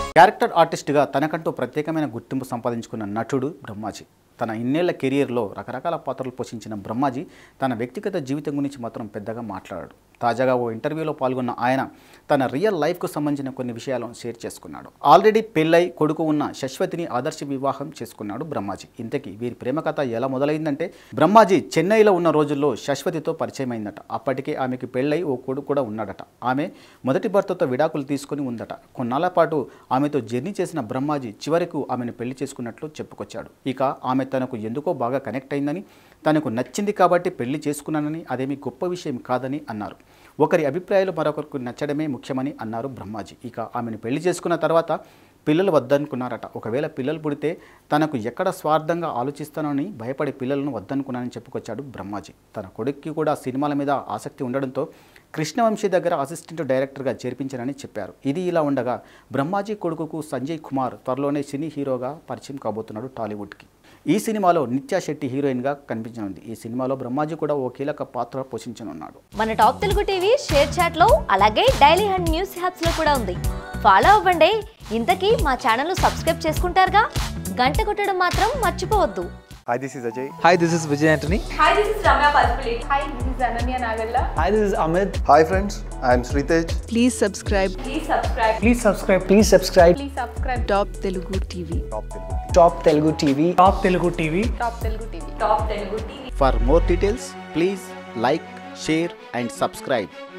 Character ఆర్టిస్ట్గా తనకంటూ ప్రత్యేకమైన గుర్తింపు సంపాదించుకున్న నటుడు బ్రహ్మాజీ తన ఇన్నేళ్ల కెరియర్లో రకరకాల పాత్రలు పోషించిన బ్రహ్మాజీ తన వ్యక్తిగత జీవితం గురించి మాత్రం పెద్దగా మాట్లాడాడు తాజాగా ఓ ఇంటర్వ్యూలో పాల్గొన్న ఆయన తన రియల్ లైఫ్కు సంబంధించిన కొన్ని విషయాలను షేర్ చేసుకున్నాడు ఆల్రెడీ పెళ్ళై కొడుకు ఉన్న శశ్వతిని ఆదర్శ వివాహం చేసుకున్నాడు బ్రహ్మాజీ ఇంతకీ వీరి ప్రేమ కథ ఎలా మొదలైందంటే బ్రహ్మాజీ చెన్నైలో ఉన్న రోజుల్లో శశ్వతితో పరిచయం అయిందట అప్పటికే ఆమెకి పెళ్ళై ఓ కొడుకు కూడా ఉన్నాడట ఆమె మొదటి భర్తతో విడాకులు తీసుకుని ఉందట కొన్నాళ్ల పాటు ఆమెతో జర్నీ చేసిన బ్రహ్మాజీ చివరకు ఆమెను పెళ్లి చేసుకున్నట్లు చెప్పుకొచ్చాడు ఇక ఆమె తనకు ఎందుకో బాగా కనెక్ట్ అయిందని తనకు నచ్చింది కాబట్టి పెళ్లి చేసుకున్నానని అదేమి గొప్ప విషయం కాదని అన్నారు ఒకరి అభిప్రాయాలు మరొకరికి నచ్చడమే ముఖ్యమని అన్నారు బ్రహ్మాజీ ఇక ఆమెను పెళ్లి చేసుకున్న తర్వాత పిల్లలు వద్దనుకున్నారట ఒకవేళ పిల్లలు పుడితే తనకు ఎక్కడ స్వార్థంగా ఆలోచిస్తానని భయపడి పిల్లలను వద్దనుకున్నానని చెప్పుకొచ్చాడు బ్రహ్మాజీ తన కొడుక్కి కూడా సినిమాల మీద ఆసక్తి ఉండడంతో కృష్ణవంశీ దగ్గర అసిస్టెంట్ డైరెక్టర్గా చేర్పించానని చెప్పారు ఇది ఇలా ఉండగా బ్రహ్మాజీ కొడుకుకు సంజయ్ కుమార్ త్వరలోనే సినీ హీరోగా పరిచయం కాబోతున్నాడు టాలీవుడ్కి ఈ సినిమాలో నిత్యా శెట్టి హీరోయిన్గా కనిపించనుంది ఈ సినిమాలో బ్రహ్మాజీ కూడా ఓ కీలక పాత్ర పోషించనున్నాడు మన top Telugu TV share chat లో అలాగే డైలీ హండ్ న్యూస్ హ్యాప్స్ లో కూడా ఉంది ఫాలో అవ్వండి ఇంతకీ మా ఛానల్ సబ్స్క్రైబ్ చేసుకుంటారుగా గంట కొట్టడం మాత్రం మర్చిపోవద్దు Hi, this is Ajay. Hi, this is Vijay Antony. Hi, this is Ramya Palpulate. Hi, this is Ananya Nagalla. Hi, this is Amit. Hi, friends. I am Sritej. Please subscribe Please subscribe. Please subscribe. Please subscribe. Please subscribe. Top Telugu TV. Top Telugu TV. Top Telugu TV. Top Telugu TV. Top Telugu TV. For more details please like share and subscribe